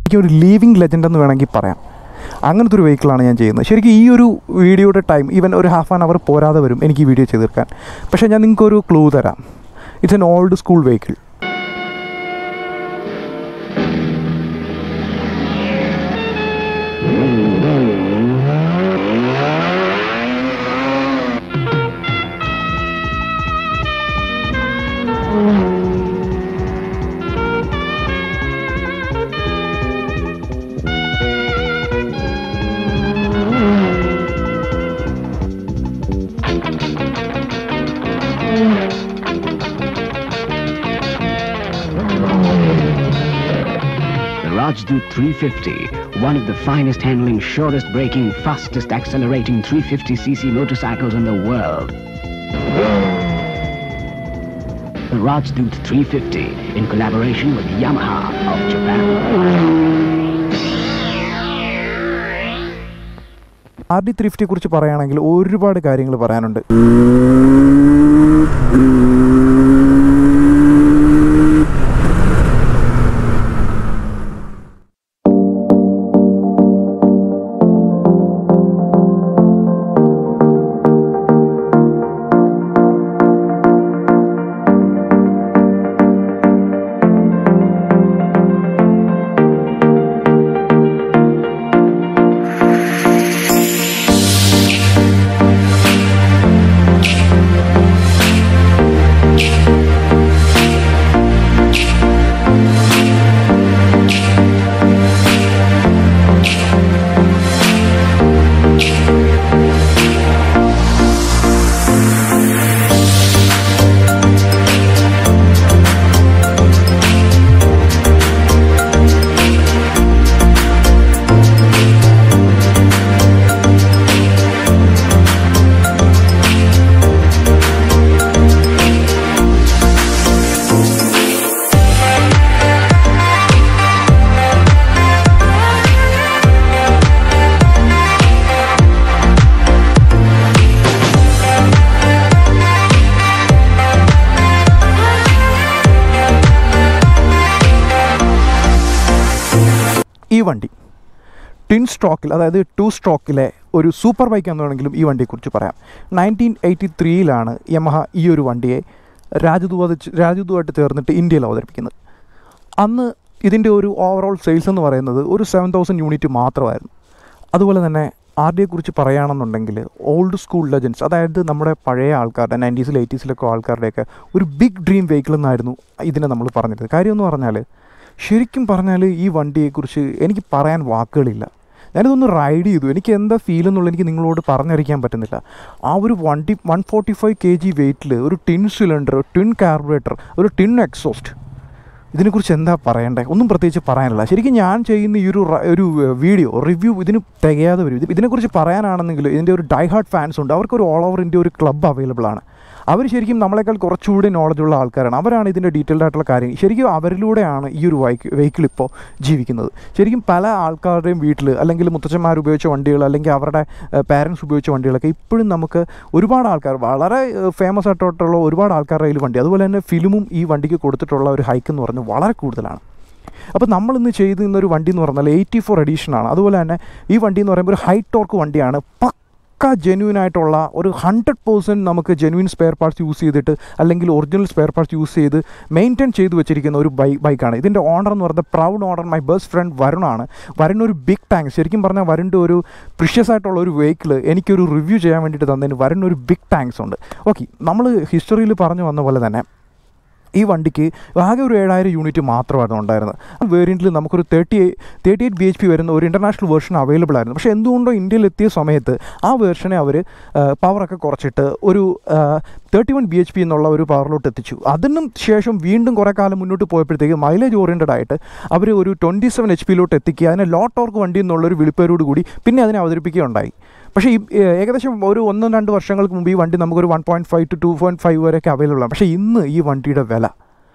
എനിക്ക് ഒരു living legend എന്ന് വേണമെങ്കിൽ പറയാം അങ്ങനത്തെ ഒരു വെഹിക്കിളാണ് ഞാൻ ചെയ്യുന്നത് ശരിക്കും ഈ ഒരു വീഡിയോയുടെ ടൈം ഈവൻ ഒരു ഹാഫ് ആൻ അവർ പോരാതെ വരും എനിക്ക് ഈ വീഡിയോ ചെയ്ത് തീർക്കാൻ പക്ഷേ ഞാൻ നിങ്ങൾക്കൊരു ക്ലൂ തരാം it's an old school vehicle The Rajdoot 350, one of the finest handling, surest braking, fastest accelerating 350cc motorcycles in the world. The Rajdoot 350 in collaboration with Yamaha of Japan. R D three ഫിഫ്റ്റിയെ കുറിച്ച് പറയുകയാണെങ്കിൽ ഒരുപാട് കാര്യങ്ങൾ പറയാനുണ്ട് ഈ വണ്ടി tin സ്ട്രോക്കിൽ അതായത് to സ്ട്രോക്കിലെ ഒരു സൂപ്പർ ബൈക്ക് എന്ന് വേണമെങ്കിലും ഈ വണ്ടിയെക്കുറിച്ച് പറയാം നയൻറ്റീൻ എയ്റ്റി ത്രീയിലാണ് യമഹ ഈ ഒരു വണ്ടിയെ രാജദൂത് രാജദൂവായിട്ട് ചേർന്നിട്ട് ഇന്ത്യയിൽ അവതരിപ്പിക്കുന്നത് അന്ന് ഇതിൻ്റെ ഒരു ഓവറോൾ സെയിൽസ് എന്ന് പറയുന്നത് ഒരു സെവൻ തൗസൻഡ് യൂണിറ്റ് മാത്രമായിരുന്നു അതുപോലെ തന്നെ ആർ ഡിയെക്കുറിച്ച് പറയുകയാണെന്നുണ്ടെങ്കിൽ ഓൾഡ് സ്കൂൾ ലെജൻസ് അതായത് നമ്മുടെ പഴയ ആൾക്കാരുടെ നയൻറ്റീസിൽ എയ്റ്റീസിലൊക്കെ ആൾക്കാരുടെയൊക്കെ ഒരു ബിഗ് ഡ്രീം വെഹിക്കിൾ എന്നായിരുന്നു ഇതിനെ നമ്മൾ പറഞ്ഞിരുന്നത് കാര്യം എന്ന് പറഞ്ഞാൽ ശരിക്കും പറഞ്ഞാൽ ഈ വണ്ടിയെക്കുറിച്ച് എനിക്ക് പറയാൻ വാക്കുകളില്ല ഞാനിതൊന്ന് റൈഡ് ചെയ്തു എനിക്ക് എന്താ ഫീൽ എന്നുള്ളത് എനിക്ക് നിങ്ങളോട് പറഞ്ഞറിയിക്കാൻ പറ്റുന്നില്ല ആ ഒരു വണ്ടി one forty five K G വെയിറ്റിൽ ഒരു ടിൻ സിലിണ്ടർ ടിൻ കാർബറേറ്റർ ഒരു ടിൻ എക്സോസ്റ്റ് ഇതിനെക്കുറിച്ച് എന്താ പറയണ്ടേ ഒന്നും പ്രത്യേകിച്ച് പറയാനില്ല ശരിക്കും ഞാൻ ചെയ്യുന്ന ഈ ഒരു റ- ഒരു വീഡിയോ റിവ്യൂ ഇതിന് തികയാതെ വരും ഇത് ഇതിനെക്കുറിച്ച് പറയാനാണെന്നെങ്കിൽ ഇതിൻ്റെ ഒരു ഡൈ ഹാർട്ട് ഫാൻസ് ഉണ്ട് അവർക്കൊരു ഓൾ ഓവർ ഇന്ത്യ ഒരു ക്ലബ്ബ് അവൈലബിൾ ആണ് അവർ ശരിക്കും നമ്മളെക്കാൾ കുറച്ചുകൂടി നോളജ് ഉള്ള ആൾക്കാരാണ് അവരാണ് ഇതിൻ്റെ ഡീറ്റെയിൽഡ് ആയിട്ടുള്ള കാര്യം ശരിക്കും അവരിലൂടെയാണ് ഈ ഒരു വൈക്ക് വെഹിക്കിൾ ഇപ്പോൾ ജീവിക്കുന്നത് ശരിക്കും പല ആൾക്കാരുടെയും വീട്ടിൽ അല്ലെങ്കിൽ മുത്തച്ഛന്മാർ ഉപയോഗിച്ച വണ്ടികൾ അല്ലെങ്കിൽ അവരുടെ പാരൻസ് ഉപയോഗിച്ച വണ്ടികളൊക്കെ ഇപ്പോഴും നമുക്ക് ഒരുപാട് ആൾക്കാർ വളരെ ഫേമസ് ആയിട്ടുള്ള ഒരുപാട് ആൾക്കാരുടെ കയ്യിൽ വണ്ടി അതുപോലെ തന്നെ ഫിലിമും ഈ വണ്ടിക്ക് കൊടുത്തിട്ടുള്ള ഒരു ഹൈക്ക് എന്ന് പറഞ്ഞാൽ വളരെ കൂടുതലാണ് അപ്പോൾ നമ്മളിന്ന് ചെയ്ത് ഇന്നൊരു വണ്ടി എന്ന് പറഞ്ഞാൽ എയ്റ്റി ഫോർ എഡീഷനാണ് അതുപോലെ തന്നെ ഈ വണ്ടി എന്ന് പറയുമ്പോൾ ഒരു ഹൈ ടോർക്ക് വണ്ടിയാണ് പക്ക ജെന്യൂൻ ആയിട്ടുള്ള ഒരു ഹൺഡ്രഡ് പേഴ്സൻറ്റ് നമുക്ക് ജെന്യൂൻ സ്പെയർ പാർട്സ് യൂസ് ചെയ്തിട്ട് അല്ലെങ്കിൽ ഒറിജിനൽ സ്പെയർ പാർട്സ് യൂസ് ചെയ്ത് മെയിൻറ്റെയിൻ ചെയ്ത് വെച്ചിരിക്കുന്ന ഒരു ബൈ ബൈക്കാണ് ഇതിൻ്റെ ഓണർ എന്ന് പറയുന്നത് proud owner my best friend വരുണാണ് വരുൺ ഒരു ബിഗ് ടാങ്ക് ശരിക്കും പറഞ്ഞാൽ വരുണിൻ്റെ ഒരു പ്രിഷ്യസ് ആയിട്ടുള്ള ഒരു വെഹിക്കിൾ എനിക്കൊരു റിവ്യൂ ചെയ്യാൻ വേണ്ടിയിട്ട് തന്നതിന് വരുൺ ഒരു ബിഗ് ടാങ്ക്സ് ഉണ്ട് ഓക്കെ നമ്മൾ ഹിസ്റ്ററിയിൽ പറഞ്ഞു വന്ന പോലെ തന്നെ ഈ വണ്ടിക്ക് ആകെ ഒരു ഏഴായിരം യൂണിറ്റ് മാത്രമായിരുന്നു ഉണ്ടായിരുന്നത് ആ വേരിയൻറ്റിൽ നമുക്കൊരു thirty thirty eight B H P വരുന്ന ഒരു ഇൻ്റർനാഷണൽ വേർഷൻ അവൈലബിൾ ആയിരുന്നു പക്ഷേ എന്തുകൊണ്ടോ ഇന്ത്യയിൽ എത്തിയ സമയത്ത് ആ വേർഷനെ അവർ പവറൊക്കെ കുറച്ചിട്ട് ഒരു thirty one B H P എന്നുള്ള ഒരു പവറിലോട്ട് എത്തിച്ചു അതിനും ശേഷം വീണ്ടും കുറേ കാലം മുന്നോട്ട് പോയപ്പോഴത്തേക്ക് മൈലേജ് ഓറിയൻറ്റഡ് ആയിട്ട് അവർ ഒരു ട്വൻറ്റി സെവൻ എച്ച് പിയിലോട്ട് എത്തിക്കുക അതിനെ ലോ ടോർക്ക് വണ്ടി എന്നുള്ളൊരു വിളിപ്പേരോട് കൂടി പിന്നെ അതിനെ അവതരിപ്പിക്കുകയുണ്ടായി പക്ഷേ ഈ ഏ, ഏകദേശം ഒരു ഒന്നും രണ്ട് വർഷങ്ങൾക്ക് മുമ്പ് ഈ വണ്ടി നമുക്കൊരു one point five two two point five വരെയൊക്കെ അവൈലബിൾ ആണ് പക്ഷേ ഇന്ന് ഈ വണ്ടിയുടെ വില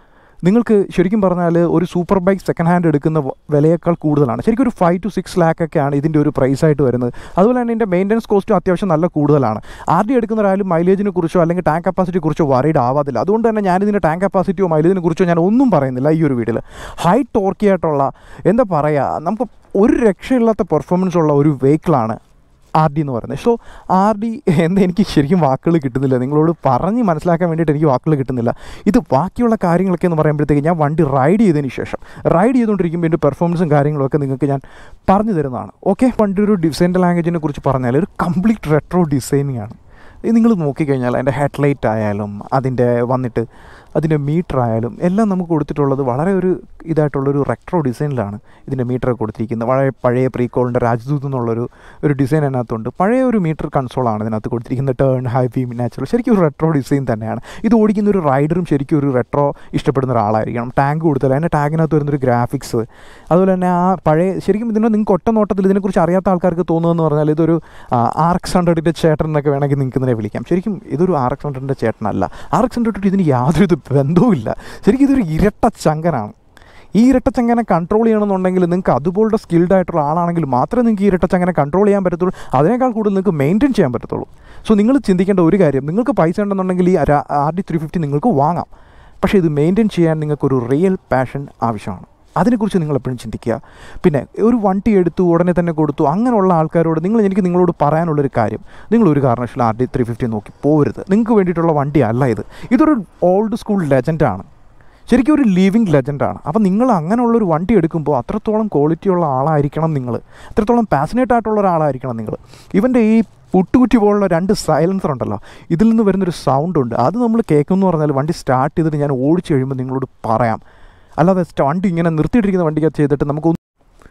നിങ്ങൾക്ക് ശരിക്കും പറഞ്ഞാൽ ഒരു സൂപ്പർ ബൈക്ക് സെക്കൻഡ് ഹാൻഡ് എടുക്കുന്ന വ- വിലയേക്കാൾ കൂടുതലാണ് ശരിക്കും ഒരു ഫൈവ് ടു സിക്സ് ലാക്ക് ഒക്കെയാണ് ഇതിൻ്റെ ഒരു പ്രൈസ് ആയിട്ട് വരുന്നത് അതുപോലെ തന്നെ ഇതിൻ്റെ മെയിൻ്റനൻസ് കോസ്റ്റും അത്യാവശ്യം നല്ല കൂടുതലാണ് ആർ ഡി എടുക്കുന്ന ഒരാളും മൈലേജിനെ കുറിച്ചോ അല്ലെങ്കിൽ ടാങ്ക് കപ്പാസിറ്റിയെ കുറിച്ചോ വറീഡ് ആവാതില്ല അതുകൊണ്ട് തന്നെ ഞാൻ ഇതിൻ്റെ ടാങ്ക് കപ്പാസിറ്റിയോ മൈലേജിനെ കുറിച്ചോ ഞാൻ ഒന്നും പറയുന്നില്ല ഈ ഒരു വീഡിയോയിൽ ഹൈ ടോർക്കി ആയിട്ടുള്ള എന്താ പറയുക നമുക്ക് ഒരു രക്ഷയില്ലാത്ത പെർഫോമൻസ് ഉള്ള ഒരു വെഹിക്കിളാണ് ആർ ഡി എന്ന് പറയുന്നത് സോ ആർ ഡി എന്താ എനിക്ക് ശരിക്കും വാക്കുകൾ കിട്ടുന്നില്ല നിങ്ങളോട് പറഞ്ഞ് മനസ്സിലാക്കാൻ വേണ്ടിയിട്ട് എനിക്ക് വാക്കുകൾ കിട്ടുന്നില്ല ഇത് ബാക്കിയുള്ള കാര്യങ്ങളൊക്കെ എന്ന് പറയുമ്പോഴത്തേക്ക് ഞാൻ വണ്ടി റൈഡ് ചെയ്തതിന് ശേഷം റൈഡ് ചെയ്തുകൊണ്ടിരിക്കുമ്പോൾ എൻ്റെ പെർഫോമൻസും കാര്യങ്ങളൊക്കെ നിങ്ങൾക്ക് ഞാൻ പറഞ്ഞു തരുന്നതാണ് ഓക്കെ വണ്ടി ഒരു ഡിസൈൻ്റെ ലാംഗ്വേജിനെ കുറിച്ച് പറഞ്ഞാൽ ഒരു കംപ്ലീറ്റ് റെട്രോ ഡിസൈനിങ് ആണ് ഇത് നിങ്ങൾ നോക്കിക്കഴിഞ്ഞാൽ അതിൻ്റെ ഹെഡ്ലൈറ്റ് ആയാലും അതിൻ്റെ വന്നിട്ട് അതിൻ്റെ മീറ്റർ ആയാലും എല്ലാം നമുക്ക് കൊടുത്തിട്ടുള്ളത് വളരെ ഒരു ഇതായിട്ടുള്ളൊരു റെക്ട്രോ ഡിസൈനിലാണ് ഇതിൻ്റെ മീറ്റർ കൊടുത്തിരിക്കുന്നത് വളരെ പഴയ പ്രീകോളിൻ്റെ രാജ്ദൂത് എന്നുള്ളൊരു ഒരു ഡിസൈൻ അതിനകത്തുണ്ട് പഴയ ഒരു മീറ്റർ കൺസോളാണ് ഇതിനകത്ത് കൊടുത്തിരിക്കുന്നത് ടേൺ ഹൈ ബീം നാച്ചുറൽ ശരിക്കും ഒരു റെട്രോ ഡിസൈൻ തന്നെയാണ് ഇത് ഓടിക്കുന്ന ഒരു റൈഡറും ശരിക്കും ഒരു റെട്രോ ഇഷ്ടപ്പെടുന്ന ഒരാളായിരിക്കണം ടാങ്ക് കൊടുത്താൽ അതിൻ്റെ ടാഗിനകത്ത് വരുന്നൊരു ഗ്രാഫിക്സ് അതുപോലെ തന്നെ ആ പഴയ ശരിക്കും ഇതിൻ്റെ നിങ്ങൾക്ക് ഒറ്റ നോട്ടത്തിൽ ഇതിനെക്കുറിച്ച് അറിയാത്ത ആൾക്കാർക്ക് തോന്നുന്നതെന്ന് പറഞ്ഞാൽ ഇതൊരു ആർ എക്സ് ഹൺഡ്രഡിൻ്റെ ചേട്ടൻ എന്നൊക്കെ വേണമെങ്കിൽ നിങ്ങൾക്ക് ഇതിനെ വിളിക്കാം ശരിക്കും ഇതൊരു ആർ എക്സ് ഹൺഡ്രഡിൻ്റെ ചേട്ടനല്ല ആർ എക്സ് ഹൺഡ്രഡ് ഇതിന് യാതൊരു ബന്ധവുമില്ല ശരിക്കും ഇതൊരു ഇരട്ട ചങ്കനാണ് ഈ ഇരട്ടച്ചങ്ങനെ കൺട്രോൾ ചെയ്യണമെന്നുണ്ടെങ്കിൽ നിങ്ങൾക്ക് അതുപോലുള്ള സ്കിൽഡ് ആയിട്ടുള്ള ആളാണെങ്കിൽ മാത്രമേ നിങ്ങൾക്ക് ഈ ഇരട്ടച്ചങ്ങനെ കൺട്രോൾ ചെയ്യാൻ പറ്റത്തുള്ളൂ അതിനേക്കാൾ കൂടുതൽ നിങ്ങൾക്ക് മെയിൻറ്റെയിൻ ചെയ്യാൻ പറ്റത്തുള്ളൂ സോ നിങ്ങൾ ചിന്തിക്കേണ്ട ഒരു കാര്യം നിങ്ങൾക്ക് പൈസ ഉണ്ടെന്നുണ്ടെങ്കിൽ ഈ ആർ ഡി ത്രീ ഫിഫ്റ്റി നിങ്ങൾക്ക് വാങ്ങാം പക്ഷേ ഇത് മെയിൻറ്റെയിൻ ചെയ്യാൻ നിങ്ങൾക്കൊരു റിയൽ പാഷൻ ആവശ്യമാണ് അതിനെക്കുറിച്ച് നിങ്ങൾ എപ്പോഴും ചിന്തിക്കുക പിന്നെ ഒരു വണ്ടി എടുത്തു ഉടനെ തന്നെ കൊടുത്തു അങ്ങനെയുള്ള ആൾക്കാരോട് നിങ്ങൾ എനിക്ക് നിങ്ങളോട് പറയാനുള്ളൊരു കാര്യം നിങ്ങൾ ഒരു കാരണവശാലും ആർ ഡി ത്രീ ഫിഫ്റ്റി നോക്കി പോരുത് നിങ്ങൾക്ക് വേണ്ടിയിട്ടുള്ള വണ്ടി അല്ല ഇത് ഇതൊരു ഓൾഡ് സ്കൂൾ ലെജൻഡാണ് ശരിക്കും ഒരു ലിവിങ് ലെജൻഡാണ് അപ്പോൾ നിങ്ങൾ അങ്ങനെയുള്ളൊരു വണ്ടി എടുക്കുമ്പോൾ അത്രത്തോളം ക്വാളിറ്റിയുള്ള ആളായിരിക്കണം നിങ്ങൾ അത്രത്തോളം പാഷനേറ്റ് ആയിട്ടുള്ള ഒരാളായിരിക്കണം നിങ്ങൾ ഇവൻ്റെ ഈ പുട്ടുകുറ്റി പോലുള്ള രണ്ട് സൈലൻസർ ഉണ്ടല്ലോ ഇതിൽ നിന്ന് വരുന്നൊരു സൗണ്ട് ഉണ്ട് അത് നമ്മൾ കേൾക്കുമെന്ന് പറഞ്ഞാൽ വണ്ടി സ്റ്റാർട്ട് ചെയ്തിട്ട് ഞാൻ ഓടിച്ചു കഴിയുമ്പോൾ നിങ്ങളോട് പറയാം അല്ലാതെ സ്റ്റ- വണ്ടി ഇങ്ങനെ നിർത്തിയിട്ടിരിക്കുന്ന വണ്ടിക്കകത്ത് ചെയ്തിട്ട് നമുക്ക് ഒന്ന്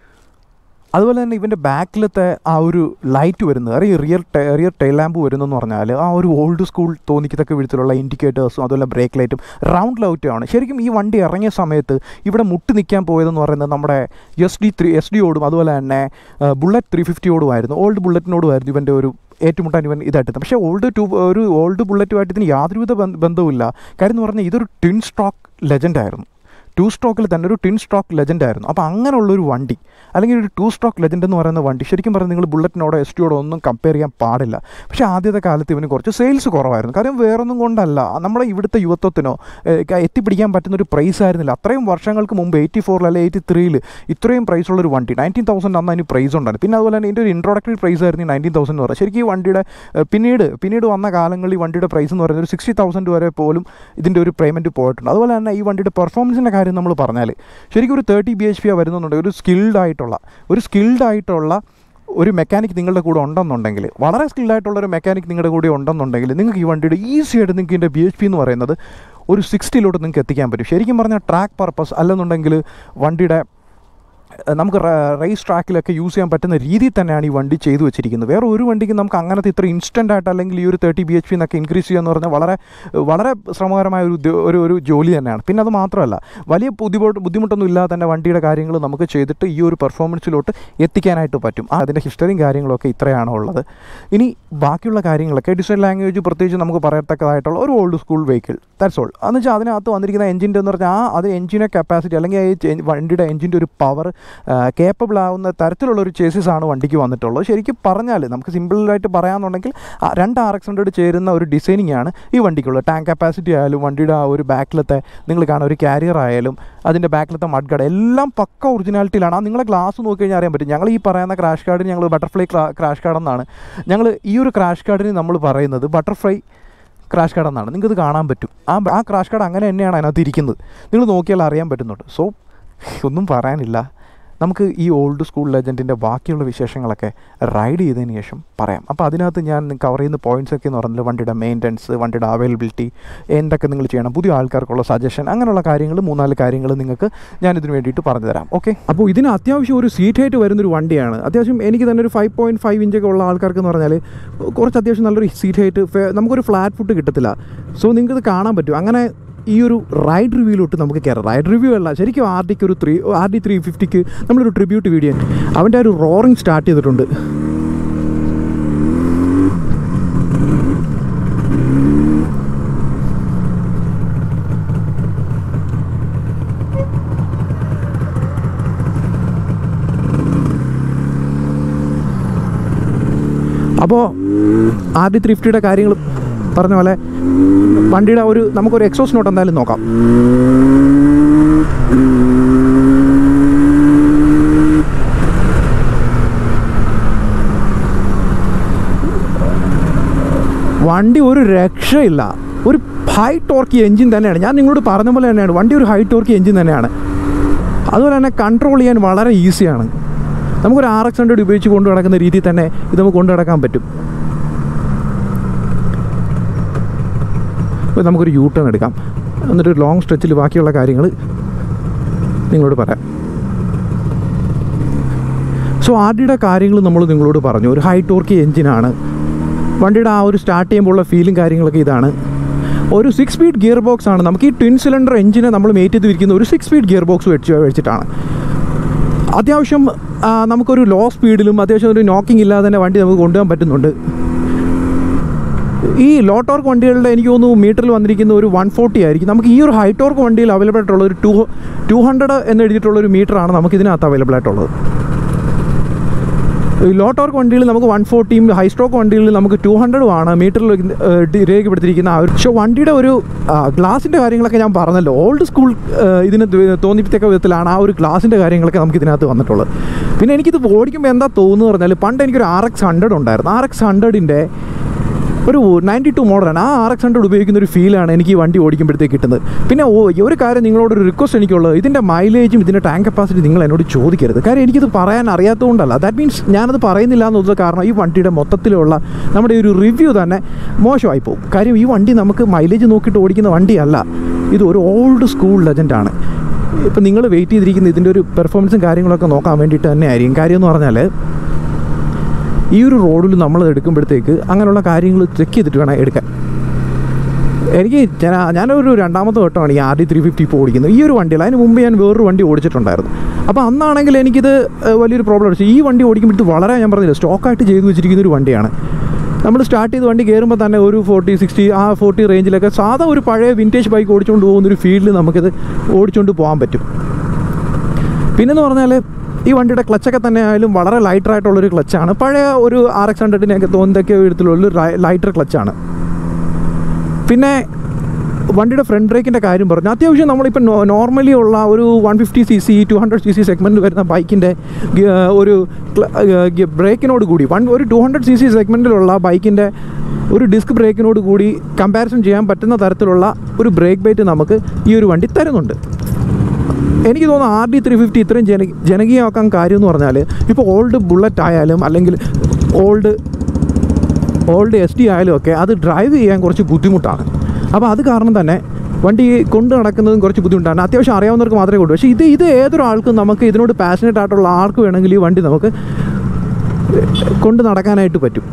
അതുപോലെ തന്നെ ഇവൻ്റെ ബാക്കിലത്തെ ആ ഒരു ലൈറ്റ് വരുന്നത് അറിയ റിയർ റിയർ ടൈൽ ലാമ്പ് വരുന്നതെന്ന് പറഞ്ഞാൽ ആ ഒരു ഓൾഡ് സ്കൂൾ തോന്നിക്കത്തക്ക വിധത്തിലുള്ള ഇൻഡിക്കേറ്റേഴ്സും അതുപോലെ ബ്രേക്ക് ലൈറ്റും റൗണ്ട് ലൈറ്റുമാണ് ശരിക്കും ഈ വണ്ടി ഇറങ്ങിയ സമയത്ത് ഇവിടെ മുട്ടി നിൽക്കാൻ പോയതെന്ന് പറയുന്നത് നമ്മുടെ S D three S D ഓടും അതുപോലെ തന്നെ ബുള്ളറ്റ് ത്രീ ഫിഫ്റ്റിയോടുമായിരുന്നു ഓൾഡ് ബുള്ളറ്റിനോടുമായിരുന്നു ഇവൻ്റെ ഒരു ഏറ്റുമുട്ടാൻ ഇവൻ ഇതായിട്ട് പക്ഷേ ഓൾഡ് ടു ഒരു ഓൾഡ് ബുള്ളറ്റുമായിട്ട് ഇതിന് യാതൊരുവിധ ബന്ധ- ബന്ധവുമില്ല കാര്യം എന്ന് പറഞ്ഞാൽ ഇതൊരു ടിൻ സ്ട്രോക്ക് ലെജൻഡായിരുന്നു ടു സ്ട്രോക്കിൽ തന്നെ ഒരു ടിൻ സ്ട്രോക്ക് ലെജൻഡ് ആയിരുന്നു അപ്പോൾ അങ്ങനെയുള്ളൊരു വണ്ടി അല്ലെങ്കിൽ ഒരു ടു സ്ട്രോക്ക് ലെജൻഡ് എന്ന് പറയുന്ന വണ്ടി ശരിക്കും പറഞ്ഞാൽ നിങ്ങൾ ബുള്ളറ്റിനോടോ എസ് ടിയോടോ ഒന്നും കമ്പയർ ചെയ്യാൻ പാടില്ല പക്ഷേ ആദ്യത്തെ കാലത്ത് ഇവന് കുറച്ച് സെയിൽസ് കുറവായിരുന്നു കാര്യം വേറൊന്നും കൊണ്ടല്ല നമ്മളെ ഇവിടുത്തെ യുവത്വത്തിനോ ഏഹ്, ക- എത്തിപ്പിടിക്കാൻ പറ്റുന്ന ഒരു പ്രൈസ് ആയിരുന്നില്ല അത്രയും വർഷങ്ങൾക്ക് മുമ്പ് എയ്റ്റി ഫോറിൽ അല്ലെങ്കിൽ എയ്റ്റി ത്രീയിൽ ഇത്രയും പ്രൈസ് ഉള്ളൊരു വണ്ടി നയൻറ്റീൻ തൗസൻഡ് അന്ന് അതിന് പ്രൈസ് ഉണ്ടായിരുന്നു പിന്നെ അതുപോലെ തന്നെ ഇതിൻ്റെ ഒരു ഇൻട്രോഡക്ടറി പ്രൈസ് ആയിരുന്നു നയൻറ്റീൻ തൗസൻഡ് എന്ന് പറയുന്നത് ശരിക്കും ഈ വണ്ടിയുടെ ഏഹ്, പിന്നീട് പിന്നീട് വന്ന കാലങ്ങളിൽ ഈ വണ്ടിയുടെ പ്രൈസ് എന്ന് പറയുന്നത് ഒരു സിക്സ്റ്റി തൗസൻഡ് വരെ പോലും ഇതിൻ്റെ ഒരു പേയ്മെൻറ്റ് പോയിട്ടുണ്ട് അതുപോലെ തന്നെ ഈ വണ്ടിയുടെ പെർഫോമൻസിൻ്റെ കാര്യം നമ്മൾ പറഞ്ഞാൽ ശരിക്കും ഒരു തേർട്ടി ബി എച്ച് പി വരുന്നുണ്ടെങ്കിൽ ഒരു സ്കിൽഡ് ആയിട്ടുള്ള ഒരു സ്കിൽഡ് ആയിട്ടുള്ള ഒരു മെക്കാനിക് നിങ്ങളുടെ കൂടെ ഉണ്ടെന്നുണ്ടെങ്കിൽ വളരെ സ്കിൽഡ് ആയിട്ടുള്ള ഒരു മെക്കാനിക് നിങ്ങളുടെ കൂടെ ഉണ്ടെന്നുണ്ടെങ്കിൽ നിങ്ങൾക്ക് ഈ വണ്ടിയുടെ ഈസി ആയിട്ട് നിങ്ങൾക്ക് ഇതിൻ്റെ ബി എച്ച് പി എന്ന് പറയുന്നത് ഒരു സിക്സ്റ്റിയിലോട്ട് നിങ്ങൾക്ക് എത്തിക്കാൻ പറ്റും ശരിക്കും പറഞ്ഞാൽ ട്രാക്ക് പർപ്പസ് അല്ലെന്നുണ്ടെങ്കിൽ വണ്ടിയുടെ ഏഹ് നമുക്ക് റേസ് ട്രാക്കിലൊക്കെ യൂസ് ചെയ്യാൻ പറ്റുന്ന രീതിയിൽ തന്നെയാണ് ഈ വണ്ടി ചെയ്തു വെച്ചിരിക്കുന്നത് വേറെ ഒരു വണ്ടിക്ക് നമുക്ക് അങ്ങനത്തെ ഇത്ര ഇൻസ്റ്റൻ്റ് ആയിട്ട് അല്ലെങ്കിൽ ഈ ഒരു തേർട്ടി ബി എച്ച് പി എന്നൊക്കെ ഇൻക്രീസ് ചെയ്യുക എന്ന് പറഞ്ഞാൽ വളരെ വളരെ ശ്രമകരമായ ഒരു ഉദ്യോ- ഒരു ഒരു ജോലി തന്നെയാണ് പിന്നെ അത് മാത്രമല്ല വലിയ ബുദ്ധിമുട്ട് ബുദ്ധിമുട്ടൊന്നും ഇല്ലാതെ തന്നെ വണ്ടിയുടെ കാര്യങ്ങൾ നമുക്ക് ചെയ്തിട്ട് ഈ ഒരു പെർഫോമൻസിലോട്ട് എത്തിക്കാനായിട്ട് പറ്റും ആ, അതിൻ്റെ ഹിസ്റ്ററിയും കാര്യങ്ങളൊക്കെ ഇത്രയാണ് ഉള്ളത് ഇനി ബാക്കിയുള്ള കാര്യങ്ങളൊക്കെ ഡിസൈൻ ലാംഗ്വേജ് പ്രത്യേകിച്ച് നമുക്ക് പറയത്തക്കതായിട്ടുള്ള ഒരു old school vehicle that's all എന്ന് വെച്ചാൽ അതിനകത്ത് വന്നിരിക്കുന്ന എഞ്ചിൻ്റെ എന്ന് പറഞ്ഞാൽ ആ അത് എഞ്ചിനെ കപ്പാസിറ്റി അല്ലെങ്കിൽ ആ ചെ- വണ്ടിയുടെ എഞ്ചിൻ്റെ ഒരു പവർ കേപ്പബിൾ ആവുന്ന തരത്തിലുള്ള ഒരു ചേസിസ് ആണ് വണ്ടിക്ക് വന്നിട്ടുള്ളത് ശരിക്കും പറഞ്ഞാൽ നമുക്ക് സിമ്പിളായിട്ട് പറയാമെന്നുണ്ടെങ്കിൽ ആ രണ്ട് ആർ എക്സ് ഹൺഡ്രഡ് ചേരുന്ന ഒരു ഡിസൈനിങ് ആണ് ഈ വണ്ടിക്കുള്ളത് ടാങ്ക് കപ്പാസിറ്റി ആയാലും വണ്ടിയുടെ ആ ഒരു ബാക്കിലത്തെ നിങ്ങൾ കാണുന്ന ഒരു കാരിയർ ആയാലും അതിൻ്റെ ബാക്കിലത്തെ മഡ് ഗാർഡ് എല്ലാം പക്ക ഒറിജിനാലിറ്റിയിലാണ് ആ നിങ്ങളെ ഗ്ലാസ് നോക്കി കഴിഞ്ഞാൽ അറിയാൻ പറ്റും ഞങ്ങൾ ഈ പറയുന്ന ക്രാഷ് കാർഡിന് ഞങ്ങൾ ബട്ടർഫ്ലൈ ക്രാഷ് കാർഡ് എന്നാണ് ഞങ്ങൾ ഈ ഒരു ക്രാഷ് കാർഡിന് നമ്മൾ പറയുന്നത് ബട്ടർഫ്ലൈ ക്രാഷ് കാർഡ് എന്നാണ് നിങ്ങൾക്കത് കാണാൻ പറ്റും ആ ആ ക്രാഷ് കാർഡ് അങ്ങനെ തന്നെയാണ് അതിനകത്ത് ഇരിക്കുന്നത് നിങ്ങൾ നോക്കിയാൽ അറിയാൻ പറ്റുന്നുണ്ട് സോ ഒന്നും പറയാനില്ല നമുക്ക് ഈ ഓൾഡ് സ്കൂൾ ലെജൻഡിൻ്റെ ബാക്കിയുള്ള വിശേഷങ്ങളൊക്കെ റൈഡ് ചെയ്തതിന് ശേഷം പറയാം അപ്പോൾ അതിനകത്ത് ഞാൻ കവർ ചെയ്യുന്ന പോയിൻറ്റ്സ് ഒക്കെ എന്ന് പറഞ്ഞാൽ വണ്ടിയുടെ മെയിൻ്റനൻസ് വണ്ടിയുടെ അവൈലബിലിറ്റി എന്തൊക്കെ നിങ്ങൾ ചെയ്യണം പുതിയ ആൾക്കാർക്കുള്ള സജഷൻ അങ്ങനെയുള്ള കാര്യങ്ങൾ മൂന്നാല് കാര്യങ്ങൾ നിങ്ങൾക്ക് ഞാൻ ഇതിന് വേണ്ടിയിട്ട് പറഞ്ഞു തരാം ഓക്കെ അപ്പോൾ ഇതിന് അത്യാവശ്യം ഒരു സീറ്റ് ഹൈറ്റ് വരുന്നൊരു വണ്ടിയാണ് അത്യാവശ്യം എനിക്ക് തന്നെ ഒരു ഫൈവ് പോയിൻറ്റ് ഫൈവ് ഇഞ്ചൊക്കെ ഉള്ള ആൾക്കാർക്ക് എന്ന് പറഞ്ഞാൽ കുറച്ച് അത്യാവശ്യം നല്ലൊരു സീറ്റ് ഹൈറ്റ് നമുക്കൊരു ഫ്ലാറ്റ് ഫുഡ് കിട്ടത്തില്ല സോ നിങ്ങൾക്കത് കാണാൻ പറ്റും അങ്ങനെ ഈ ഒരു റൈഡ് റിവ്യൂലോട്ട് നമുക്ക് കയറാം റൈഡ് റിവ്യൂ അല്ല ശരിക്കും ആർ ഡിക്ക് ഒരു ത്രീ ആർ ഡി ത്രീ ഫിഫ്റ്റിക്ക് നമ്മളൊരു ട്രിബ്യൂട്ട് വീഡിയോ അവൻ്റെ ആ ഒരു റോറിങ് സ്റ്റാർട്ട് ചെയ്തിട്ടുണ്ട് അപ്പോൾ ആർ ഡി ത്രീ ഫിഫ്റ്റിയുടെ കാര്യങ്ങൾ പറഞ്ഞ പോലെ വണ്ടിയുടെ ഒരു നമുക്കൊരു എക്സോസ് നോട്ട് എന്തായാലും നോക്കാം വണ്ടി ഒരു രക്ഷയില്ല ഒരു ഹൈ ടോർക്കി എഞ്ചിൻ തന്നെയാണ് ഞാൻ നിങ്ങളോട് പറഞ്ഞ പോലെ തന്നെയാണ് വണ്ടി ഒരു ഹൈ ടോർക്കി എഞ്ചിൻ തന്നെയാണ് അതുപോലെ തന്നെ കൺട്രോൾ ചെയ്യാൻ വളരെ ഈസിയാണ് നമുക്കൊരു ആർ എക്സ് ഹൺഡ്രഡ് ഉപയോഗിച്ച് കൊണ്ടു നടക്കുന്ന രീതിയിൽ തന്നെ ഇത് നമുക്ക് കൊണ്ടു നടക്കാൻ പറ്റും ഇപ്പോൾ നമുക്കൊരു യൂ ടേൺ എടുക്കാം എന്നിട്ട് ലോങ് സ്ട്രെച്ചിൽ ബാക്കിയുള്ള കാര്യങ്ങൾ നിങ്ങളോട് പറയാം സോ ആർ ഡിയുടെ കാര്യങ്ങൾ നമ്മൾ നിങ്ങളോട് പറഞ്ഞു ഒരു ഹൈ ടോർക്കി എഞ്ചിനാണ് വണ്ടിയുടെ ആ ഒരു സ്റ്റാർട്ട് ചെയ്യുമ്പോഴുള്ള ഫീലും കാര്യങ്ങളൊക്കെ ഇതാണ് ഒരു സിക്സ് സ്പീഡ് ഗിയർ ബോക്സ് ആണ് നമുക്ക് ഈ ട്വിൻ സിലിണ്ടർ എഞ്ചിനെ നമ്മൾ മേറ്റ് ചെയ്ത് വിരിക്കുന്ന ഒരു സിക്സ് സ്പീഡ് ഗിയർ ബോക്സ് വെച്ച് വെച്ചിട്ടാണ് അത്യാവശ്യം ആ, നമുക്കൊരു ലോ സ്പീഡിലും അത്യാവശ്യം ഒരു നോക്കിംഗ് ഇല്ലാതെ തന്നെ വണ്ടി നമുക്ക് കൊണ്ടുപോകാൻ പറ്റുന്നുണ്ട് ഈ ലോ ടോർക്ക് വണ്ടികളുടെ എനിക്ക് തോന്നുന്നു മീറ്ററിൽ വന്നിരിക്കുന്ന ഒരു വൺ ഫോർട്ടി ആയിരിക്കും നമുക്ക് ഈ ഒരു ഹൈ ടോർക്ക് വണ്ടിയിൽ അവൈലബിൾ ആയിട്ടുള്ള ഒരു ടു ടു ഹൺഡ്രഡ് എന്ന് എഴുതിയിട്ടുള്ള ഒരു മീറ്ററാണ് നമുക്ക് ഇതിനകത്ത് അവൈലബിൾ ആയിട്ടുള്ളത് ഈ ലോ ടോർക്ക് വണ്ടിയിൽ നമുക്ക് വൺ ഫോർട്ടിയും ഹൈ സ്ട്രോക്ക് വണ്ടികളിൽ നമുക്ക് ടു ഹൺഡ്രഡുമാണ് മീറ്ററിൽ രേഖപ്പെടുത്തിയിരിക്കുന്ന ആ ഒരു പക്ഷേ വണ്ടിയുടെ ഒരു ഗ്ലാസിൻ്റെ കാര്യങ്ങളൊക്കെ ഞാൻ പറഞ്ഞല്ലോ ഓൾഡ് സ്കൂൾ ഇതിന് ദ്വ- തോന്നിപ്പിത്തക്ക വിധത്തിലാണ് ആ ഒരു ഗ്ലാസിൻ്റെ കാര്യങ്ങളൊക്കെ നമുക്ക് ഇതിനകത്ത് വന്നിട്ടുള്ളത് പിന്നെ എനിക്കിത് ഓടിക്കുമ്പോൾ എന്താ തോന്നുന്നു പറഞ്ഞാൽ പണ്ട് എനിക്കൊരു ആർ എക്സ് ഹൺഡ്രഡ് ഉണ്ടായിരുന്നു ആർ എക്സ് ഹൺഡ്രഡിൻ്റെ ഒരു നയൻറ്റി ടു മോഡലാണ് ആ ആർ എക്സ് ഹൺഡ്രഡ് ഉപയോഗിക്കുന്ന ഒരു ഫീലാണ് എനിക്ക് ഈ വണ്ടി ഓടിക്കുമ്പോഴത്തേക്ക് കിട്ടുന്നത് പിന്നെ ഓ ഈ ഒരു കാര്യം നിങ്ങളോട് ഒരു റിക്വസ്റ്റ് എനിക്കുള്ളത് ഇതിൻ്റെ മൈലേജും ഇതിൻ്റെ ടാങ്ക് കപ്പാസിറ്റി നിങ്ങൾ എന്നോട് ചോദിക്കരുത് കാര്യം എനിക്കിത് പറയാൻ അറിയാത്തതുകൊണ്ടല്ല ദാറ്റ് മീൻസ് ഞാനത് പറയുന്നില്ല എന്നുള്ളത് കാരണം ഈ വണ്ടിയുടെ മൊത്തത്തിലുള്ള നമ്മുടെ ഈ ഒരു റിവ്യൂ തന്നെ മോശമായി പോകും കാര്യം ഈ വണ്ടി നമുക്ക് മൈലേജ് നോക്കിയിട്ട് ഓടിക്കുന്ന വണ്ടിയല്ല ഇത് ഒരു ഓൾഡ് സ്കൂൾ ലെജൻഡാണ് ഇപ്പം നിങ്ങൾ വെയിറ്റ് ചെയ്തിരിക്കുന്ന ഇതിൻ്റെ ഒരു പെർഫോമൻസും കാര്യങ്ങളൊക്കെ നോക്കാൻ വേണ്ടിയിട്ട് തന്നെ ആയിരിക്കും കാര്യം എന്ന് പറഞ്ഞാൽ ഈ ഒരു റോഡിൽ നമ്മൾ എടുക്കുമ്പോഴത്തേക്ക് അങ്ങനെയുള്ള കാര്യങ്ങൾ ചെക്ക് ചെയ്തിട്ട് വേണം എടുക്കാൻ എനിക്ക് ഞാൻ ഞാനൊരു രണ്ടാമത്തെ വട്ടമാണ് ഈ ആർ ഡി ത്രീ ഫിഫ്റ്റി ഇപ്പോൾ ഓടിക്കുന്നത് ഈ ഒരു വണ്ടിയിൽ അതിന് മുമ്പ് ഞാൻ വേറൊരു വണ്ടി ഓടിച്ചിട്ടുണ്ടായിരുന്നു അപ്പോൾ അന്നാണെങ്കിൽ എനിക്കിത് ഏഹ്, വലിയൊരു പ്രോബ്ലം അടിച്ചു ഈ വണ്ടി ഓടിക്കുമ്പോഴത്തേക്ക് വളരെ ഞാൻ പറഞ്ഞില്ല സ്റ്റോക്കായിട്ട് ചെയ്തു വെച്ചിരിക്കുന്ന ഒരു വണ്ടിയാണ് നമ്മൾ സ്റ്റാർട്ട് ചെയ്ത് വണ്ടി കയറുമ്പോൾ തന്നെ ഒരു ഫോർട്ടി സിക്സ്റ്റി ആ ഫോർട്ടി റേഞ്ചിലൊക്കെ സാധാ ഒരു പഴയ വിൻറ്റേജ് ബൈക്ക് ഓടിച്ചുകൊണ്ട് പോകുന്ന ഒരു ഫീൽഡിൽ നമുക്കിത് ഓടിച്ചുകൊണ്ട് പോകാൻ പറ്റും പിന്നെന്ന് പറഞ്ഞാൽ ഈ വണ്ടിയുടെ ക്ലച്ചൊക്കെ തന്നെ ആയാലും വളരെ ലൈറ്റർ ആയിട്ടുള്ളൊരു ക്ലച്ചാണ് പഴയ ഒരു ആർ എക്സ് ഹൺഡ്രഡിനെയൊക്കെ തോന്നതൊക്കെ വിധത്തിലുള്ള ലൈറ്റർ ക്ലച്ചാണ് പിന്നെ വണ്ടിയുടെ ഫ്രണ്ട് ബ്രേക്കിൻ്റെ കാര്യം പറഞ്ഞു അത്യാവശ്യം നമ്മളിപ്പോൾ നോർമലി ഉള്ള ഒരു one fifty C C two hundred C C segment വരുന്ന ബൈക്കിൻ്റെ ഒരു ബ്രേക്കിനോട് കൂടി വൺ ഒരു ടു ഹൺഡ്രഡ് സി സി സെഗ്മെൻറ്റിലുള്ള ബൈക്കിൻ്റെ ഒരു ഡിസ്ക് ബ്രേക്കിനോട് കൂടി കമ്പാരിസൺ ചെയ്യാൻ പറ്റുന്ന തരത്തിലുള്ള ഒരു ബ്രേക്ക് ബൈറ്റ് നമുക്ക് ഈ ഒരു വണ്ടി തരുന്നുണ്ട് എനിക്ക് തോന്നുന്നു ആർ ഡി ത്രീ ഫിഫ്റ്റി ഇത്രയും ജന ജനകീയമാക്കാൻ കാര്യം എന്ന് പറഞ്ഞാൽ ഇപ്പോൾ ഓൾഡ് ബുള്ളറ്റ് ആയാലും അല്ലെങ്കിൽ ഓൾഡ് ഓൾഡ് എസ് ഡി ആയാലും ഒക്കെ അത് ഡ്രൈവ് ചെയ്യാൻ കുറച്ച് ബുദ്ധിമുട്ടാണ് അപ്പോൾ അത് കാരണം തന്നെ വണ്ടി കൊണ്ട് നടക്കുന്നതും കുറച്ച് ബുദ്ധിമുട്ടാണ് അത്യാവശ്യം അറിയാവുന്നവർക്ക് മാത്രമേ കൊണ്ടു പക്ഷേ ഇത് ഇത് ഏതൊരാൾക്കും നമുക്ക് ഇതിനോട് പാഷനറ്റ് ആയിട്ടുള്ള ആർക്ക് വേണമെങ്കിൽ ഈ വണ്ടി നമുക്ക് കൊണ്ട് നടക്കാനായിട്ട് പറ്റും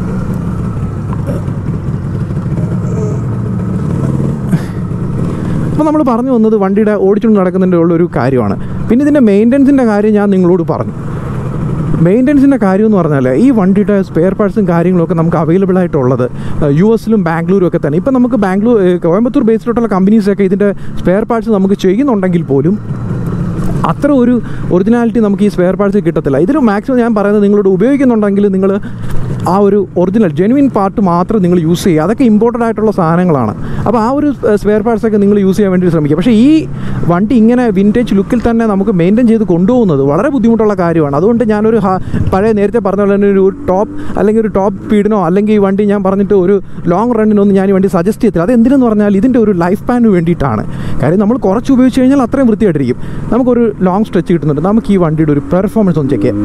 അപ്പോൾ നമ്മൾ പറഞ്ഞു വന്നത് വണ്ടിയുടെ ഓടിച്ചുകൊണ്ട് നടക്കുന്നതിൻ്റെ ഉള്ളൊരു കാര്യമാണ് പിന്നെ ഇതിൻ്റെ മെയിൻ്റനൻസിൻ്റെ കാര്യം ഞാൻ നിങ്ങളോട് പറഞ്ഞു മെയിൻ്റനൻസിൻ്റെ കാര്യം എന്ന് പറഞ്ഞാൽ ഈ വണ്ടിയുടെ സ്പെയർ പാർട്സും കാര്യങ്ങളൊക്കെ നമുക്ക് അവൈലബിൾ ആയിട്ടുള്ളത് യു എസിലും ബാംഗ്ലൂരും ഒക്കെ തന്നെ ഇപ്പം നമുക്ക് ബാംഗ്ലൂർ ഏഹ്, കോയമ്പത്തൂർ ബേസ്ഡിലോട്ടുള്ള കമ്പനീസൊക്കെ ഇതിൻ്റെ സ്പെയർ പാർട്സ് നമുക്ക് ചെയ്യുന്നുണ്ടെങ്കിൽ പോലും അത്ര ഒരു ഒറിജിനാലിറ്റി നമുക്ക് ഈ സ്പെയർ പാർട്സ് കിട്ടത്തില്ല ഇതിൽ മാക്സിമം ഞാൻ പറയുന്നത് നിങ്ങളോട് ഉപയോഗിക്കുന്നുണ്ടെങ്കിൽ നിങ്ങൾ ആ ഒരു ഒറിജിനൽ ജെനുവിൻ പാർട്ട് മാത്രം നിങ്ങൾ യൂസ് ചെയ്യുക അതൊക്കെ ഇമ്പോർട്ടൻ്റ് ആയിട്ടുള്ള സാധനങ്ങളാണ് അപ്പോൾ ആ ഒരു സ്പെയർ പാർട്സ് ഒക്കെ നിങ്ങൾ യൂസ് ചെയ്യാൻ വേണ്ടി ശ്രമിക്കുക പക്ഷേ ഈ വണ്ടി ഇങ്ങനെ വിൻറ്റേജ് ലുക്കിൽ തന്നെ നമുക്ക് മെയിൻറ്റെയിൻ ചെയ്ത് കൊണ്ടുപോകുന്നത് വളരെ ബുദ്ധിമുട്ടുള്ള കാര്യമാണ് അതുകൊണ്ട് ഞാനൊരു ഹ- പഴയ നേരത്തെ പറഞ്ഞ പോലെ തന്നെ ഒരു ടോപ്പ് അല്ലെങ്കിൽ ഒരു ടോപ്പ് സ്പീഡിനോ അല്ലെങ്കിൽ ഈ വണ്ടി ഞാൻ പറഞ്ഞിട്ട് ഒരു ലോങ് റണ്ണിനൊന്നും ഞാൻ ഈ വണ്ടി സജസ്റ്റ് ചെയ്യത്തില്ല അത് എന്തിനെന്ന് പറഞ്ഞാൽ ഇതിൻ്റെ ഒരു ലൈഫ് പാന് വേണ്ടിയിട്ടാണ് കാര്യം നമ്മൾ കുറച്ച് ഉപയോഗിച്ച് കഴിഞ്ഞാൽ അത്രയും വൃത്തിയായിട്ടിരിക്കും നമുക്കൊരു ലോങ് സ്ട്രെച്ച് കിട്ടുന്നുണ്ട് നമുക്ക് ഈ വണ്ടിയുടെ ഒരു പെർഫോമൻസ് ഒന്ന് ചെക്ക് ചെയ്യാം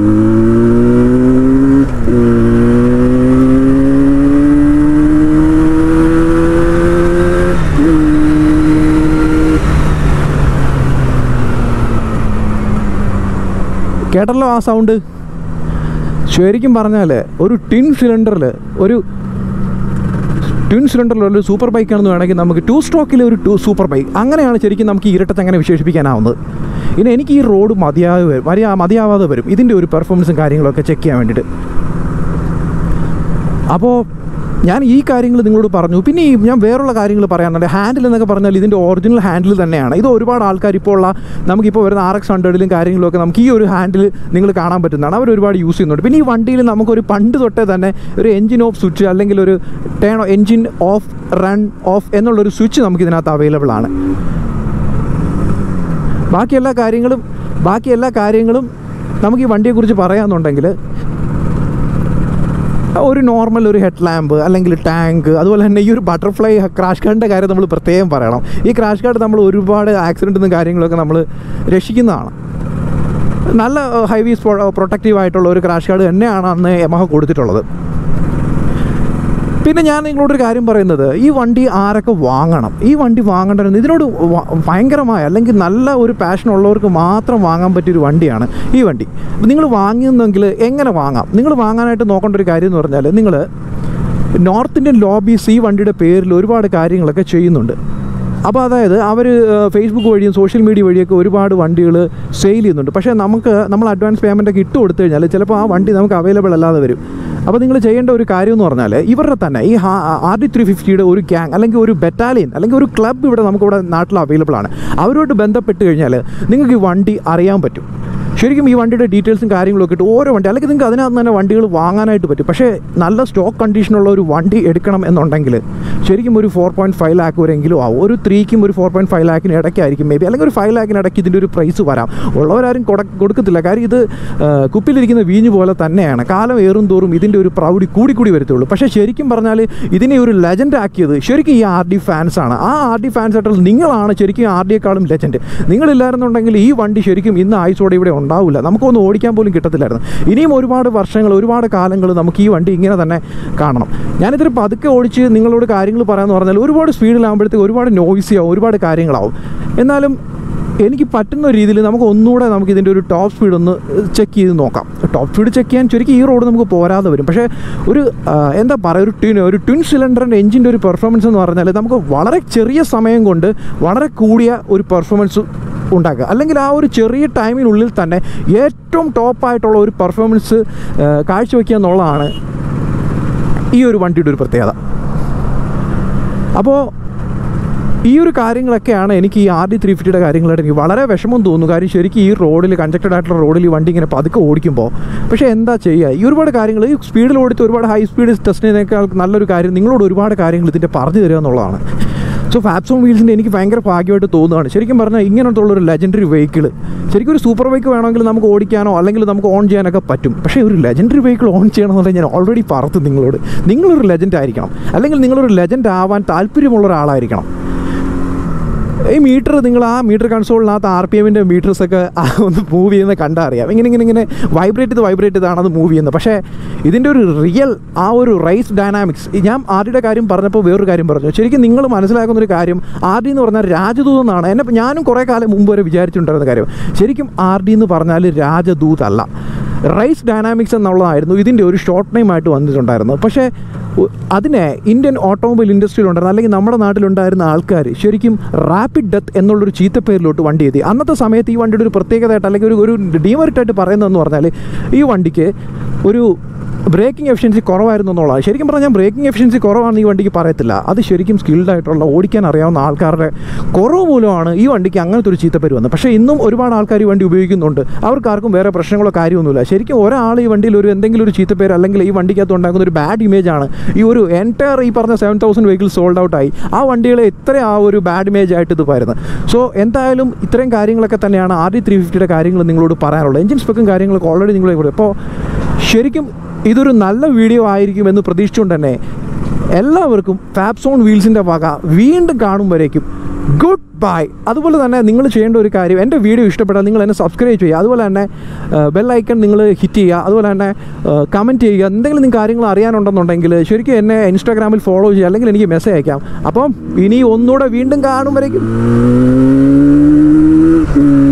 കേട്ടല്ലോ ആ സൗണ്ട് ശരിക്കും പറഞ്ഞാൽ ഒരു ടിൻ സിലിണ്ടറിൽ ഒരു ട്വിൻ സിലിണ്ടറിൽ ഒരു സൂപ്പർ ബൈക്കാണെന്ന് വേണമെങ്കിൽ നമുക്ക് ടു സ്ട്രോക്കിലെ ഒരു ടു സൂപ്പർ ബൈക്ക് അങ്ങനെയാണ് ശരിക്കും നമുക്ക് ഈ ഇരട്ടത്തെ അങ്ങനെ വിശേഷിപ്പിക്കാനാവുന്നത് ഇനി എനിക്ക് ഈ റോഡ് മതിയാതെ വരും മതിയാ മതിയാവാതെ വരും ഇതിൻ്റെ ഒരു പെർഫോമൻസും കാര്യങ്ങളൊക്കെ ചെക്ക് ചെയ്യാൻ വേണ്ടിയിട്ട് അപ്പോൾ ഞാൻ ഈ കാര്യങ്ങൾ നിങ്ങളോട് പറഞ്ഞു പിന്നെ ഈ ഞാൻ വേറുള്ള കാര്യങ്ങൾ പറയാനുണ്ട് ഹാൻഡിൽ എന്നൊക്കെ പറഞ്ഞാൽ ഇതിൻ്റെ ഒറിജിനൽ ഹാൻഡിൽ തന്നെയാണ് ഇത് ഒരുപാട് ആൾക്കാർ ഇപ്പോൾ ഉള്ള നമുക്കിപ്പോൾ വരുന്ന ആർ എക്സ് ഹൺഡ്രഡിലും കാര്യങ്ങളിലൊക്കെ നമുക്ക് ഈ ഒരു ഹാൻഡിൽ നിങ്ങൾ കാണാൻ പറ്റുന്നതാണ് അവർ ഒരുപാട് യൂസ് ചെയ്യുന്നുണ്ട് പിന്നെ ഈ വണ്ടിയിൽ നമുക്കൊരു പണ്ട് തൊട്ടേ തന്നെ ഒരു എഞ്ചിൻ ഓഫ് സ്വിച്ച് അല്ലെങ്കിൽ ഒരു turn engine off run off എന്നുള്ളൊരു സ്വിച്ച് നമുക്ക് ഇതിനകത്ത് അവൈലബിൾ ആണ് ബാക്കി എല്ലാ കാര്യങ്ങളും ബാക്കി എല്ലാ കാര്യങ്ങളും നമുക്ക് ഈ വണ്ടിയെക്കുറിച്ച് പറയാമെന്നുണ്ടെങ്കിൽ ഒരു നോർമൽ ഒരു ഹെഡ് ലാമ്പ് അല്ലെങ്കിൽ ടാങ്ക് അതുപോലെ തന്നെ ഈ ഒരു ബട്ടർഫ്ലൈ ക്രാഷ് ഗാർഡിൻ്റെ കാര്യം നമ്മൾ പ്രത്യേകം പറയണം ഈ ക്രാഷ് ഗാർഡ് നമ്മൾ ഒരുപാട് ആക്സിഡൻറ്റും കാര്യങ്ങളൊക്കെ നമ്മൾ രക്ഷിക്കുന്നതാണ് നല്ല ഹൈവി പ്രൊട്ടക്റ്റീവ് ആയിട്ടുള്ള ഒരു ക്രാഷ് ഗാർഡ് തന്നെയാണ് അന്ന് യമഹ കൊടുത്തിട്ടുള്ളത് പിന്നെ ഞാൻ നിങ്ങളോടൊരു കാര്യം പറയുന്നത് ഈ വണ്ടി ആരൊക്കെ വാങ്ങണം ഈ വണ്ടി വാങ്ങേണ്ടത് ഇതിനോട് വ- ഭയങ്കരമായ അല്ലെങ്കിൽ നല്ല ഒരു പാഷൻ ഉള്ളവർക്ക് മാത്രം വാങ്ങാൻ പറ്റിയൊരു വണ്ടിയാണ് ഈ വണ്ടി അപ്പോൾ നിങ്ങൾ വാങ്ങുന്നെങ്കിൽ എങ്ങനെ വാങ്ങാം നിങ്ങൾ വാങ്ങാനായിട്ട് നോക്കേണ്ട ഒരു കാര്യം എന്ന് പറഞ്ഞാൽ നിങ്ങൾ നോർത്ത് ഇന്ത്യൻ ലോബീസ് ഈ വണ്ടിയുടെ പേരിൽ ഒരുപാട് കാര്യങ്ങളൊക്കെ ചെയ്യുന്നുണ്ട് അപ്പോൾ അതായത് അവർ ഫേസ്ബുക്ക് വഴിയും സോഷ്യൽ മീഡിയ വഴിയൊക്കെ ഒരുപാട് വണ്ടികൾ സെയിൽ ചെയ്യുന്നുണ്ട് പക്ഷേ നമുക്ക് നമ്മൾ അഡ്വാൻസ് പേയ്മെൻ്റ് ഒക്കെ ഇട്ട് കൊടുത്തു കഴിഞ്ഞാൽ ചിലപ്പോൾ ആ വണ്ടി നമുക്ക് അവൈലബിൾ അല്ലാതെ വരും അപ്പോൾ നിങ്ങൾ ചെയ്യേണ്ട ഒരു കാര്യം എന്ന് പറഞ്ഞാൽ ഇവരുടെ തന്നെ ഈ ആർ ഡി ത്രീ ഫിഫ്റ്റിയുടെ ഒരു ഗ്യാങ് അല്ലെങ്കിൽ ഒരു ബറ്റാലിയൻ അല്ലെങ്കിൽ ഒരു ക്ലബ്ബ് ഇവിടെ നമുക്കിവിടെ നാട്ടിൽ അവൈലബിൾ ആണ് അവരോട് ബന്ധപ്പെട്ട് കഴിഞ്ഞാൽ നിങ്ങൾക്ക് ഈ വണ്ടി അറിയാൻ പറ്റും ശരിക്കും ഈ വണ്ടിയുടെ ഡീറ്റെയിൽസും കാര്യങ്ങളൊക്കെ ഇട്ട് ഓരോ വണ്ടി അല്ലെങ്കിൽ നിങ്ങൾക്ക് അതിനകത്ത് തന്നെ വണ്ടികൾ വാങ്ങാനായിട്ട് പറ്റും പക്ഷേ നല്ല സ്റ്റോക്ക് കണ്ടീഷനുള്ള ഒരു വണ്ടി എടുക്കണം എന്നുണ്ടെങ്കിൽ ശരിക്കും ഒരു ഫോർ പോയിൻറ്റ് ഫൈവ് ലാക്ക് വരെങ്കിലും ആവും ഒരു ത്രീക്കും ഒരു ഫോർ പോയിൻറ്റ് ഫൈവ് ലാക്കിന് ഇടയ്ക്കായിരിക്കും മേ ബി അല്ലെങ്കിൽ ഒരു ഫൈവ് ലാക്കിന് ഇടയ്ക്ക് ഇതിൻ്റെ ഒരു പ്രൈസ് വരാം ഉള്ളവരാരും കൊടു കൊടുക്കത്തില്ല കാര്യം ഇത് ആ, കുപ്പിലിരിക്കുന്ന വീഞ്ഞ് പോലെ തന്നെയാണ് കാലം ഏറും തോറും ഇതിൻ്റെ ഒരു പ്രൗഢി കൂടി കൂടി വരത്തുള്ളൂ പക്ഷേ ശരിക്കും പറഞ്ഞാൽ ഇതിനെ ഒരു ലെജൻഡ് ആക്കിയത് ശരിക്കും ഈ ആർ ഡി ഫാൻസാണ് ആ ആർ ഡി ഫാൻസ് ആയിട്ടുള്ള നിങ്ങളാണ് ശരിക്കും ആർ ഡിയെക്കാളും ലെജൻഡ് നിങ്ങളില്ലായിരുന്നുണ്ടെങ്കിൽ ഈ വണ്ടി ശരിക്കും ഇന്ന് ആയുസോടെ ഇവിടെ ഉണ്ടാവില്ല നമുക്കൊന്ന് ഓടിക്കാൻ പോലും കിട്ടത്തില്ലായിരുന്നു ഇനിയും ഒരുപാട് വർഷങ്ങൾ ഒരുപാട് കാലങ്ങൾ നമുക്ക് ഈ വണ്ടി ഇങ്ങനെ തന്നെ കാണണം ഞാനിതിൽ പതുക്കെ ഓടിച്ച് നിങ്ങളോട് കാര്യങ്ങൾ പറയാമെന്ന് പറഞ്ഞാൽ ഒരുപാട് സ്പീഡിലാകുമ്പോഴത്തേക്ക് ഒരുപാട് നോയ്സി ആവും ഒരുപാട് കാര്യങ്ങളാവും എന്നാലും എനിക്ക് പറ്റുന്ന രീതിയിൽ നമുക്ക് ഒന്നുകൂടെ നമുക്ക് ഇതിൻ്റെ ഒരു ടോപ്പ് സ്പീഡ് ഒന്ന് ചെക്ക് ചെയ്ത് നോക്കാം ടോപ്പ് സ്പീഡ് ചെക്ക് ചെയ്യാൻ ശരിക്കും ഈ റോഡ് നമുക്ക് പോരാതെ വരും പക്ഷേ ഒരു ആ, എന്താ പറയുക ഒരു ട്വിൻ ഒരു ട്വിൻ സിലിണ്ടറിൻ്റെ എഞ്ചിൻ്റെ ഒരു പെർഫോമൻസ് എന്ന് പറഞ്ഞാൽ നമുക്ക് വളരെ ചെറിയ സമയം കൊണ്ട് വളരെ കൂടിയ ഒരു പെർഫോമൻസ് ഉണ്ടാക്കുക അല്ലെങ്കിൽ ആ ഒരു ചെറിയ ടൈമിനുള്ളിൽ തന്നെ ഏറ്റവും ടോപ്പായിട്ടുള്ള ഒരു പെർഫോമൻസ് കാഴ്ചവെക്കുക എന്നുള്ളതാണ് ഈ ഒരു വണ്ടിയുടെ ഒരു പ്രത്യേകത അപ്പോൾ ഈ ഒരു കാര്യങ്ങളൊക്കെയാണ് എനിക്ക് ഈ ആർ ഡി ത്രീ ഫിഫ്റ്റിയുടെ കാര്യങ്ങളായിട്ട് എനിക്ക് വളരെ വിഷമം തോന്നുന്നു കാര്യം ശരിക്കും ഈ റോഡിൽ കൺജക്റ്റഡ് ആയിട്ടുള്ള റോഡിൽ ഈ വണ്ടി ഇങ്ങനെ പതുക്കെ ഓടിക്കുമ്പോൾ പക്ഷേ എന്താ ചെയ്യുക ഈ ഒരുപാട് കാര്യങ്ങൾ ഈ സ്പീഡിൽ ഓടിച്ച് ഒരുപാട് ഹൈ സ്പീഡ് ടെസ്റ്റിനേക്കാൾ നല്ലൊരു കാര്യം നിങ്ങളോട് ഒരുപാട് കാര്യങ്ങൾ ഇതിൻ്റെ പറഞ്ഞു തരിക എന്നുള്ളതാണ് സോ ഫാപ്സോൺ വീൽസിൻ്റെ എനിക്ക് ഭയങ്കര ഭാഗ്യമായിട്ട് തോന്നുകയാണ് ശരിക്കും പറഞ്ഞാൽ ഇങ്ങനത്തുള്ള ഒരു ലെജൻഡറി വെഹിക്കിൾ ശരിക്കും ഒരു സൂപ്പർ ബൈക്ക് വേണമെങ്കിൽ നമുക്ക് ഓടിക്കാനോ അല്ലെങ്കിൽ നമുക്ക് ഓൺ ചെയ്യാനൊക്കെ പറ്റും പക്ഷേ ഒരു ലെജൻഡറി വെഹിക്കിൾ ഓൺ ചെയ്യണമെന്നുണ്ടെങ്കിൽ ഞാൻ ഓൾറെഡി പറഞ്ഞു നിങ്ങളോട് നിങ്ങളൊരു ലെജൻഡ് ആയിരിക്കണം അല്ലെങ്കിൽ നിങ്ങളൊരു ലെജൻഡ് ആവാൻ താല്പര്യമുള്ള ഒരാളായിരിക്കണം ഈ മീറ്റർ നിങ്ങൾ ആ മീറ്റർ കൺസോളിനകത്ത് ആർ പി എമ്മിൻ്റെ മീറ്റേഴ്സൊക്കെ ഒന്ന് മൂവ് ചെയ്യുന്നത് കണ്ടാൽ അറിയാം ഇങ്ങനെ ഇങ്ങനെ ഇങ്ങനെ വൈബ്രേറ്റ് ചെയ്ത് വൈബ്രേറ്റ് ചെയ്താണ് അത് മൂവ് ചെയ്യുന്നത് പക്ഷേ ഇതിൻ്റെ ഒരു റിയൽ ആ ഒരു റൈസ് ഡൈനാമിക്സ് ഞാൻ ആർ ഡിയുടെ കാര്യം പറഞ്ഞപ്പോൾ വേറൊരു കാര്യം പറഞ്ഞു ശരിക്കും നിങ്ങൾ മനസ്സിലാക്കുന്ന ഒരു കാര്യം ആർ ഡി എന്ന് പറഞ്ഞാൽ രാജദൂത് എന്നാണ് എന്നെ ഞാനും കുറേ കാലം മുമ്പ് വരെ വിചാരിച്ചിട്ടുണ്ടായിരുന്ന കാര്യം ശരിക്കും ആർ ഡി എന്ന് പറഞ്ഞാൽ രാജദൂത് അല്ല റൈസ് ഡൈനാമിക്സ് എന്നുള്ളതായിരുന്നു ഇതിൻ്റെ ഒരു ഷോർട്ട് നെയിം ആയിട്ട് വന്നിട്ടുണ്ടായിരുന്നു പക്ഷേ ഉ- അതിനെ ഇന്ത്യൻ ഓട്ടോമൊബൈൽ ഇൻഡസ്ട്രിയിലുണ്ടായിരുന്ന അല്ലെങ്കിൽ നമ്മുടെ നാട്ടിലുണ്ടായിരുന്ന ആൾക്കാർ ശരിക്കും റാപ്പിഡ് ഡെത്ത് എന്നുള്ളൊരു ചീത്തപ്പേരിലോട്ട് വണ്ടി എത്തി അന്നത്തെ സമയത്ത് ഈ വണ്ടിയുടെ ഒരു പ്രത്യേകതയായിട്ട് അല്ലെങ്കിൽ ഒരു ഒരു ഡീമറിറ്റായിട്ട് പറയുന്നതെന്ന് പറഞ്ഞാൽ ഈ വണ്ടിക്ക് ഒരു ബ്രേക്കിംഗ് എഫിഷ്യൻസി കുറവായിരുന്നു എന്നുള്ളതാണ് ശരിക്കും പറഞ്ഞാൽ ഞാൻ ബ്രേക്കിംഗ് എഫിഷ്യൻസി കുറവാണെന്ന് ഈ വണ്ടിക്ക് പറയത്തില്ല അത് ശരിക്കും സ്കിൽഡ് ആയിട്ടുള്ള ഓടിക്കാൻ അറിയാവുന്ന ആൾക്കാരുടെ കുറവ് മൂലമാണ് ഈ വണ്ടിക്ക് അങ്ങനത്തെ ഒരു ചീത്തപ്പേര് വന്നത് പക്ഷേ ഇന്നും ഒരുപാട് ആൾക്കാർ ഈ വണ്ടി ഉപയോഗിക്കുന്നുണ്ട് അവർക്കാർക്കും വേറെ പ്രശ്നങ്ങളോ കാര്യമൊന്നുമില്ല ശരിക്കും ഒരാൾ ഈ വണ്ടിയിൽ ഒരു എന്തെങ്കിലും ഒരു ചീത്തപ്പേര് അല്ലെങ്കിൽ ഈ വണ്ടിക്കകത്ത് ഉണ്ടാക്കുന്ന ഒരു ബാഡ് ഇമേജ് ആണ് ഈ ഒരു എൻറ്റയർ ഈ പറഞ്ഞ seven thousand vehicle sold out ആയി ആ വണ്ടികളെ ഇത്ര ആ ഒരു ബാഡ് ഇമേജ് ആയിട്ട് ഇത് വരുന്നത് സോ എന്തായാലും ഇത്രയും കാര്യങ്ങളൊക്കെ തന്നെയാണ് ആർ ഡി ത്രീ ഫിഫ്റ്റിയുടെ കാര്യങ്ങൾ നിങ്ങളോട് പറയാനുള്ളത് എഞ്ചിൻ സ്പെക്കും കാര്യങ്ങളൊക്കെ ഓൾറെഡി നിങ്ങളെ കൂടെ അപ്പോൾ ശരിക്കും ഇതൊരു നല്ല വീഡിയോ ആയിരിക്കുമെന്ന് പ്രതീക്ഷിച്ചുകൊണ്ട് തന്നെ എല്ലാവർക്കും ഫാപ്സോൺ വീൽസിൻ്റെ വക വീണ്ടും കാണും വരേക്കും ഗുഡ് ബൈ അതുപോലെ തന്നെ നിങ്ങൾ ചെയ്യേണ്ട ഒരു കാര്യം എൻ്റെ വീഡിയോ ഇഷ്ടപ്പെട്ടാൽ നിങ്ങൾ എന്നെ സബ്സ്ക്രൈബ് ചെയ്യുക അതുപോലെ തന്നെ ബെൽ ഐക്കൺ നിങ്ങൾ ഹിറ്റ് ചെയ്യുക അതുപോലെ തന്നെ കമൻറ്റ് ചെയ്യുക എന്തെങ്കിലും നിങ്ങൾക്ക് കാര്യങ്ങൾ അറിയാനുണ്ടെന്നുണ്ടെങ്കിൽ ശരിക്കും എന്നെ ഇൻസ്റ്റാഗ്രാമിൽ ഫോളോ ചെയ്യുക അല്ലെങ്കിൽ എനിക്ക് മെസ്സേജ് അയക്കാം അപ്പം ഇനി ഒന്നുകൂടെ വീണ്ടും കാണും വരേക്കും